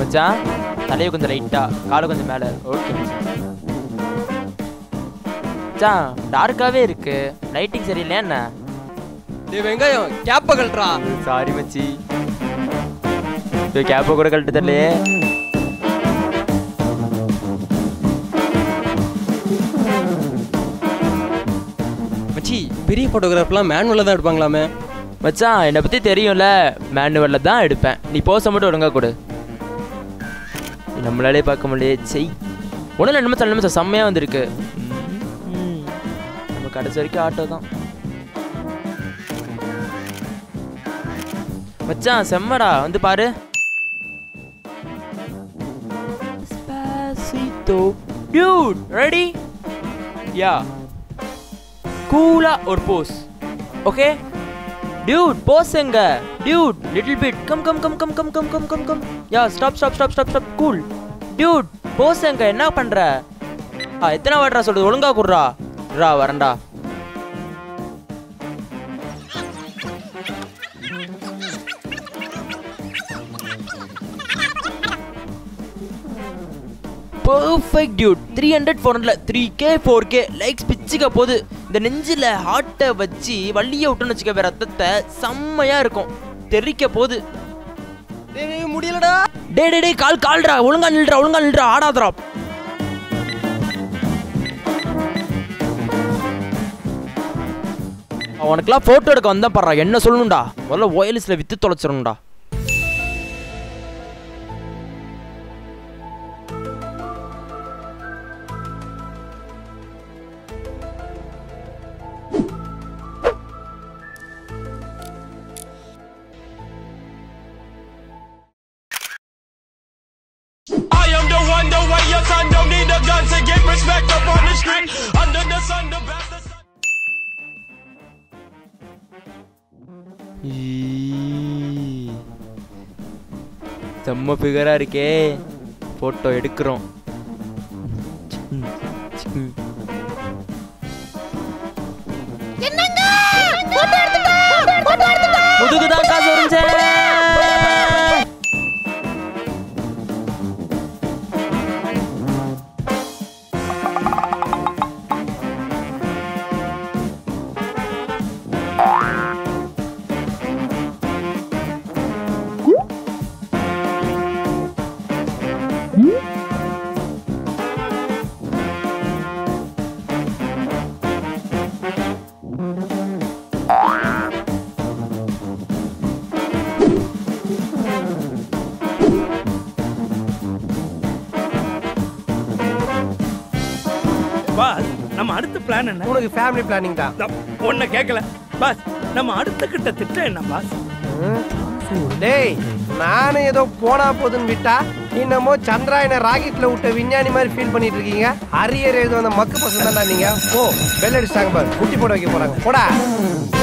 மச்சான் தலையை கொஞ்சம் லைட்டா காலை கொஞ்சம் மேலே ஓகே மச்சான் டார்க்காவே இருக்கு லைட்டிங் சரியில்லையா என்ன டேய் வெங்காயம் கேப்ப கழட்டுறா சாரி மச்சி இப்போ கேப்பை கூட கழட்டு தரலையே மச்சி பெரிய ஃபோட்டோகிராஃப்லாம் மேனுவலில் தான் எடுப்பாங்களாமே மச்சான் என்னை பற்றி தெரியும்ல மேனுவலில் தான் எடுப்பேன் நீ போஸை மட்டும் ஒழுங்கா கொடு நம்மளாலே பார்க்க முடியே செய் ஒன்றும் ரெண்டு நிமிஷம் ரெண்டு நிமிஷம் செம்மையாக வந்திருக்கு ம். நம்ம கடைசி வரைக்கும் ஆட்டோ தான் மச்சான் செம்மடா வந்து பாரு Despacito. Dude, ready? Yeah. கூலா ஒரு போஸ் ஓகே டியூட் போஸ் எங்க dude little bit come come come come come come come come come yeah stop stop stop stop stop cool dude pose எங்க என்ன பண்ற ஆ எத்தனை வாட்ரா சொல்றது ஒழுங்கா குடுறா ரா வரண்டா perfect dude three hundred four hundred three K four K likes பிச்சுக்க போகுது இந்த நெஞ்சில் ஹார்ட்டை வச்சு வள்ளியை விட்டுன்னு வச்சுக்க ரத்தத்தை செம்மையா இருக்கும் தெறிக்க போகுது டேய் முடியலடா டே டே டே கால் கால்டா ஒழுங்கா நில்றா ஒழுங்கா நில்றா ஆடாதடா உனக்குலாம் போட்டோ எடுக்க வந்தா பாடுறா என்ன சொல்லணும்டா முதல்ல ஒயலிஸ்ல வித்து தொலைச்சிடணும்டா I am the one, the way your son don't need a gun to get respect up on the street. Under the sun, the best. The sun. ஈ. செம்ம ஃபிகரா இருக்கே போட்டோ எடுக்கிறோம் முதுகுதான் காசு உறிஞ்சேன் பாஸ் நம்ம அடுத்த பிளான் என்ன உனக்கு ஃபேமிலி பிளானிங் தான் நான் உன்னை கேட்கல பாஸ் நம்ம அடுத்த கிட்ட திட்டம் என்ன பாஸ் டேய் நானும் ஏதோ போனா போதுன்னு விட்டா இன்னமோ சந்திராயனை ராக்கெட்ல விட்ட விஞ்ஞானி மாதிரி ஃபீல் பண்ணிட்டு இருக்கீங்க அரியர் எழுது வந்த மக்கு பசங்க தான்டா நீங்க போ பெல் அடிச்சிட்டாங்க பாரு குட்டி போட வைக்க போறாங்க போடா